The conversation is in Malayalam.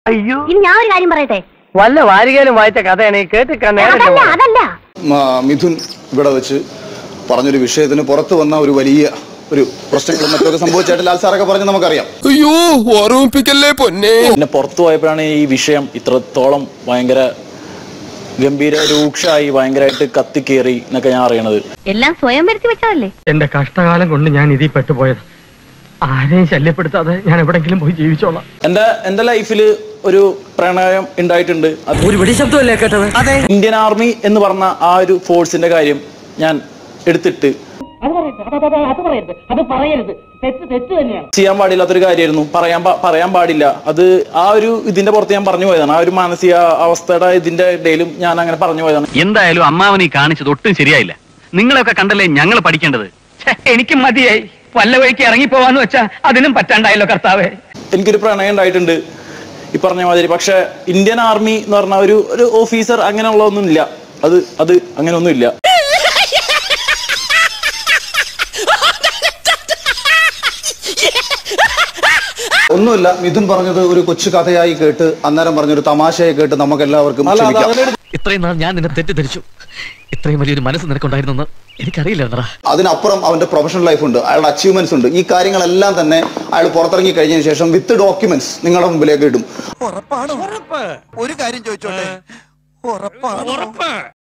അയ്യോ ഇനി ഞാൻ ഒരു കാര്യം പറയട്ടെ വല്ല വാരികയിലും വായിച്ച കഥയാണ് ഈ കേട്ടിക്കാൻ അതല്ല നേരം അതല്ല മ- മിഥുൻ ഇവിടെ വെച്ച് പറഞ്ഞൊരു വിഷയത്തിന് പുറത്തു വന്ന ഒരു വലിയ ഒരു പ്രശ്നങ്ങളും മറ്റൊക്കെ സംഭവിച്ചായിട്ട് ലാൽ സാറൊക്കെ പറഞ്ഞ് നമുക്കറിയാം അയ്യോ ഓർമ്മിപ്പിക്കല്ലേ പൊന്നെ പിന്നെ പുറത്തു പോയപ്പോഴാണ് ഈ വിഷയം ഇത്രത്തോളം ഭയങ്കര ഗംഭീര രൂക്ഷമായി ഭയങ്കരമായിട്ട് കത്തിക്കേറി എന്നൊക്കെ ഞാൻ അറിയണത് എല്ലാം സ്വയം വരുത്തി വെച്ചതല്ലേ എന്റെ കഷ്ടകാലം കൊണ്ട് ഞാൻ ഇതിൽ പെട്ടുപോയത് ആരെയും ശല്യപ്പെടുത്താതെ ഞാൻ എവിടെങ്കിലും പോയി ജീവിച്ചോളാം എൻ്റെ എൻ്റെ ലൈഫിൽ ഒരു പ്രണയം ഉണ്ടായിട്ടുണ്ട് അത് ഒരു വെടി ശബ്ദമല്ലേ കേട്ടത് അതെ ഇന്ത്യൻ ആർമി എന്ന് പറഞ്ഞ ആ ഒരു ഫോഴ്സിന്റെ കാര്യം ഞാൻ എടുത്തിട്ട് ചെയ്യാൻ പാടില്ലാത്തൊരു കാര്യമായിരുന്നു പറയാൻ പാ- പറയാൻ പാടില്ല അത് ആ ഒരു ഇതിന്റെ പുറത്ത് ഞാൻ പറഞ്ഞു പോയതാണ് ആ ഒരു മാനസിക അവസ്ഥയുടെ ഇതിന്റെ ഇടയിലും ഞാൻ അങ്ങനെ പറഞ്ഞു പോയതാണ് എന്തായാലും അമ്മാവൻ ഈ കാണിച്ചത് ഒട്ടും ശരിയായില്ല നിങ്ങളൊക്കെ കണ്ടല്ലേ ഞങ്ങൾ പഠിക്കേണ്ടത് എനിക്ക് മതിയായി വല്ല വഴിക്ക് ഇറങ്ങിപ്പോവാന്ന് വെച്ചാ അതിനും പറ്റാണ്ടായല്ലോ കർത്താവേ എനിക്കൊരു പ്രണയം ഉണ്ടായിട്ടുണ്ട് ഈ പറഞ്ഞ മാതിരി പക്ഷെ ഇന്ത്യൻ ആർമി എന്ന് പറഞ്ഞ ഒരു ഒരു ഓഫീസർ അങ്ങനെയുള്ളതൊന്നും ഇല്ല അത് അത് അങ്ങനെയൊന്നും ഇല്ല ഒന്നുമില്ല മിഥുൻ പറഞ്ഞത് ഒരു കൊച്ചു കഥയായി കേട്ട് അന്നേരം പറഞ്ഞൊരു തമാശയായി കേട്ട് നമുക്ക് എല്ലാവർക്കും അല്ല അത് ക്ഷമിക്കാം അതിനൊരു ഇത്രയും നാൾ ഞാൻ നിന്നെ തെറ്റിദ്ധരിച്ചു ഇത്രയും വലിയൊരു മനസ്സ് നിനക്കുണ്ടായിരുന്നെന്ന് എനിക്കറിയില്ല എന്നടാ അതിനപ്പുറം അവന്റെ പ്രൊഫഷണൽ ലൈഫ് ഉണ്ട് അയാളുടെ അച്ചീവ്മെന്റ്സ് ഉണ്ട് ഈ കാര്യങ്ങളെല്ലാം തന്നെ അയാൾ പുറത്തിറങ്ങി കഴിഞ്ഞതിന് ശേഷം വിത്ത് ഡോക്യുമെന്റ്സ് നിങ്ങളുടെ മുമ്പിലേക്ക് ഇടും ഒരു കാര്യം ചോദിച്ചോട്ടെ ഉറപ്പാണ്